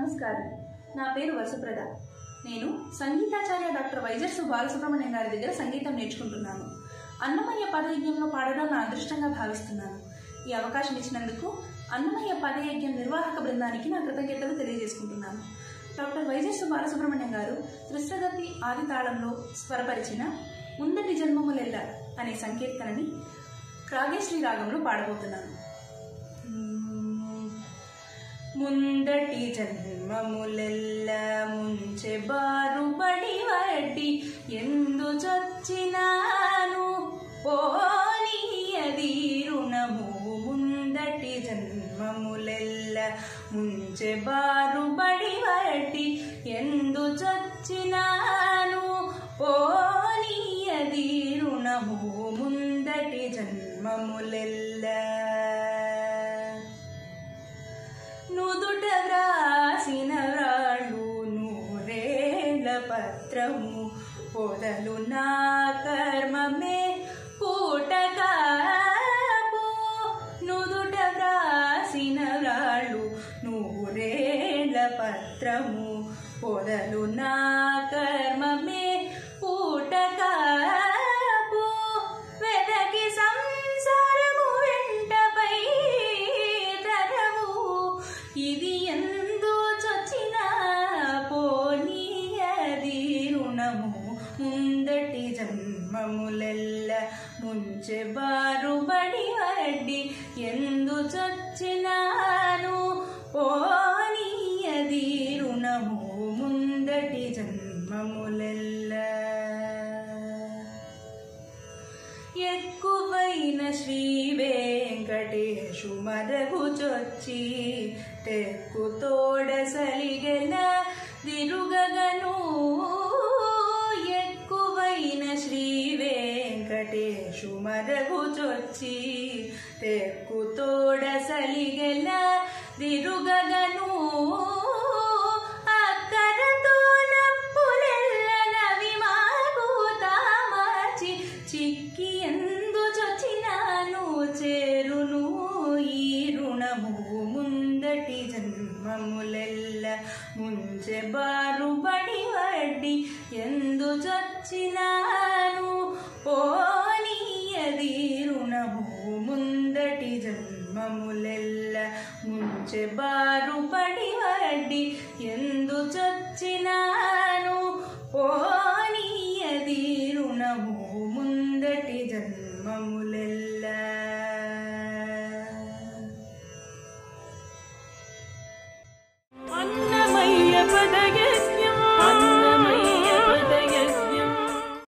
నమస్కారం నా పేరు వసుప్రద నేను సంగీతాచార్య డాక్టర్ వైజర్సు బాలసుబ్రహ్మణ్యం గారి దగ్గర సంగీతం నేర్చుకుంటున్నాను అన్నమయ్య పదయజ్ఞంలో పాడడం నా అదృష్టంగా భావిస్తున్నాను ఈ అవకాశం ఇచ్చినందుకు అన్నమయ్య పదయజ్ఞం నిర్వాహక బృందానికి నా కృతజ్ఞతలు తెలియజేసుకుంటున్నాను డాక్టర్ వైజర్సు బాలసుబ్రహ్మణ్యం గారు త్రిశ్రగతి ఆది తాళంలో స్వరపరిచిన ముందటి జన్మములెల్ల అనే సంకీర్తనని రాగేశ్వరి రాగంలో పాడబోతున్నాను ముందటి జన్మములెల్ల ముంచె బారుబడి వడ్డి ఎందు చొచ్చినాను పోనీయది రుణము ముందటి జన్మములెల్ల ముంచె బారుబడి వడ్డి ఎందు చొచ్చినాను పోనీయది రుణము ముందటి జన్మములెల్ల నుదుట వ్రాసిన రాళ్ళు నూరేళ్ల పత్రము పొదలు నా కర్మమే పూటకాపు నుదుట వ్రాసిన రాళ్ళు నూరేళ్ల పత్రము పొదలు నా కర్మమే పూటకాపు వెదకి సంసారము వెంటపై తరవు ఇది ఎందు చొచ్చిన పోనీయది రుణము ముందటి జన్మములెల్ల ముంచె బారుబడి వడ్డి ఎందు చొచ్చినాను పోనీయది రుణము ముందటి జన్మములెల్ల ఎక్కువైన శ్రీ వెంకటేశు మరగుచొచ్చి తెక్కు తోడ సలిగెల దిరుగగను ఎక్కువైన శ్రీ వెంకటేశు మరగుచొచ్చి తెక్కు తోడ సలిగెల దిరుగగను అక్కరతో నప్పులెల్ల నవి మాకు తామాచి చిక్కి ఎందు చొచ్చినాను చేరును ఈ రుణము ముందటి జన్మములెల్ల ముంచె బారుబడి వడ్డి ఎందు చొచ్చినాను పోనీయది రుణము ముందటి జన్మములెల్ల ముంచె బారుబడి వడ్డి ఎందు చొచ్చినాను